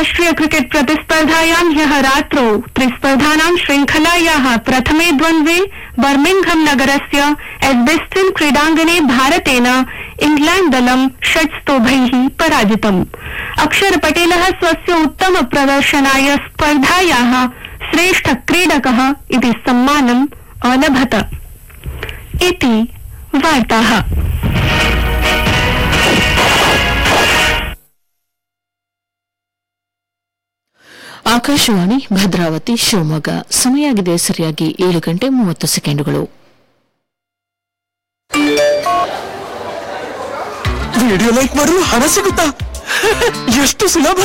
अन्ताराष्ट्रिय क्रिकेट प्रतिस्पर्धायां ह्यः रात्रौ त्रिस्पर्धानां श्रृंखलायाः प्रथमे द्वन्द्वे बर्मिंघम नगरस्य एस्बेस्टन क्रीडाङ्गणे भारतेन इंग्लैण्ड दलं षट्स्तोभैः पराजितम् अक्षर पटेलः स्वस्य उत्तम प्रदर्शनाय स्पर्धायाः श्रेष्ठ क्रीडकः इति सम्मानम् अलभत इति वार्ताः ಆಕಾಶವಾಣಿ ಭದ್ರಾವತಿ ಶಿವಮೊಗ್ಗ ಸಮಯ ಆಗಿದೆ ಸರಿಯಾಗಿ ಏಳು ಗಂಟೆ ಮೂವತ್ತು ಸೆಕೆಂಡುಗಳು ವಿಡಿಯೋ ಲೈಕ್ ಮಾಡಲು ಹಣ ಸಿಗುತ್ತಾ ಎಷ್ಟು ಸುಲಭ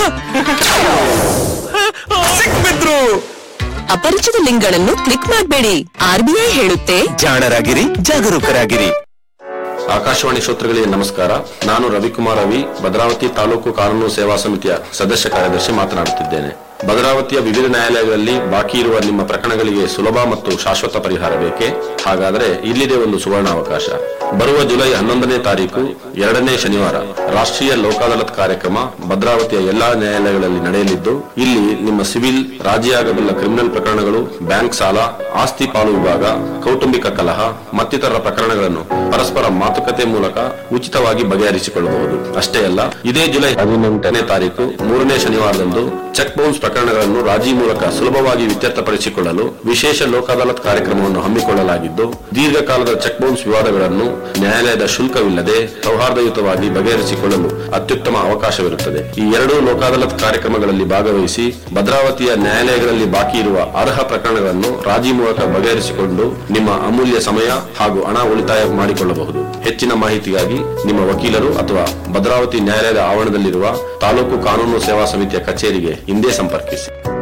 ಸಿಕ್ಬಿದ್ರು ಅಪರಿಚಿತ ಲಿಂಕ್ಗಳನ್ನು ಕ್ಲಿಕ್ ಮಾಡಬೇಡಿ ಆರ್ಬಿಐ ಹೇಳುತ್ತೆ ಜಾಣರಾಗಿರಿ ಜಾಗರೂಕರಾಗಿರಿ ಆಕಾಶವಾಣಿ ಶ್ರೋತೃಗಳಿಗೆ ನಮಸ್ಕಾರ ನಾನು ರವಿಕುಮಾರ್ ರವಿ ಭದ್ರಾವತಿ ತಾಲೂಕು ಕಾನೂನು ಸೇವಾ ಸಮಿತಿಯ ಸದಸ್ಯ ಕಾರ್ಯದರ್ಶಿ ಮಾತನಾಡುತ್ತಿದ್ದೇನೆ ಭದ್ರಾವತಿಯ ವಿವಿಧ ನ್ಯಾಯಾಲಯಗಳಲ್ಲಿ ಬಾಕಿ ಇರುವ ನಿಮ್ಮ ಪ್ರಕರಣಗಳಿಗೆ ಸುಲಭ ಮತ್ತು ಶಾಶ್ವತ ಪರಿಹಾರ ಬೇಕೆ ಹಾಗಾದರೆ ಇಲ್ಲಿದೆ ಒಂದು ಸುವರ್ಣಾವಕಾಶ ಬರುವ ಜುಲೈ ಹನ್ನೊಂದನೇ ತಾರೀಕು ಎರಡನೇ ಶನಿವಾರ ರಾಷ್ಟ್ರೀಯ ಲೋಕ ಅದಾಲತ್ ಕಾರ್ಯಕ್ರಮ ಭದ್ರಾವತಿಯ ಎಲ್ಲಾ ನ್ಯಾಯಾಲಯಗಳಲ್ಲಿ ನಡೆಯಲಿದ್ದು ಇಲ್ಲಿ ನಿಮ್ಮ ಸಿವಿಲ್ ರಾಜಿಯಾಗಬಲ್ಲ ಕ್ರಿಮಿನಲ್ ಪ್ರಕರಣಗಳು ಬ್ಯಾಂಕ್ ಸಾಲ ಆಸ್ತಿ ಪಾಲು ವಿಭಾಗ ಕೌಟುಂಬಿಕ ಕಲಹ ಮತ್ತಿತರ ಪ್ರಕರಣಗಳನ್ನು ಪರಸ್ಪರ ಮಾತುಕತೆ ಮೂಲಕ ಉಚಿತವಾಗಿ ಬಗೆಹರಿಸಿಕೊಳ್ಳಬಹುದು ಅಷ್ಟೇ ಅಲ್ಲ ಇದೇ ಜುಲೈ ಹದಿನೆಂಟನೇ ತಾರೀಕು ಮೂರನೇ ಶನಿವಾರದಂದು ಚೆಕ್ ಬೌನ್ಸ್ ಪ್ರಕರಣಗಳನ್ನು ರಾಜಿ ಮೂಲಕ ಸುಲಭವಾಗಿ ಇತ್ಯರ್ಥಪಡಿಸಿಕೊಳ್ಳಲು ವಿಶೇಷ ಲೋಕ ಅದಾಲತ್ ಕಾರ್ಯಕ್ರಮವನ್ನು ಹಮ್ಮಿಕೊಳ್ಳಲಾಗಿದ್ದು ದೀರ್ಘಕಾಲದ ಚೆಕ್ ಬೌನ್ಸ್ ವಿವಾದಗಳನ್ನು ನ್ಯಾಯಾಲಯದ ಶುಲ್ಕವಿಲ್ಲದೆ ಸೌಹಾರ್ದಯುತವಾಗಿ ಬಗೆಹರಿಸಿಕೊಳ್ಳಲು ಅತ್ಯುತ್ತಮ ಅವಕಾಶವಿರುತ್ತದೆ ಈ ಎರಡೂ ಲೋಕ ಅದಾಲತ್ ಕಾರ್ಯಕ್ರಮಗಳಲ್ಲಿ ಭಾಗವಹಿಸಿ ಭದ್ರಾವತಿಯ ನ್ಯಾಯಾಲಯಗಳಲ್ಲಿ ಬಾಕಿ ಇರುವ ಅರ್ಹ ಪ್ರಕರಣಗಳನ್ನು ರಾಜಿ ಮೂಲಕ ಬಗೆಹರಿಸಿಕೊಂಡು ನಿಮ್ಮ ಅಮೂಲ್ಯ ಸಮಯ ಹಾಗೂ ಹಣ ಉಳಿತಾಯ ಮಾಡಿಕೊಳ್ಳಬಹುದು ಹೆಚ್ಚಿನ ಮಾಹಿತಿಗಾಗಿ ನಿಮ್ಮ ವಕೀಲರು ಅಥವಾ ಭದ್ರಾವತಿ ನ್ಯಾಯಾಲಯದ ಆವರಣದಲ್ಲಿರುವ ತಾಲೂಕು ಕಾನೂನು ಸೇವಾ ಸಮಿತಿಯ ಕಚೇರಿಗೆ ಹಿಂದೆ ಸಂಪರ್ಕಿಸಿ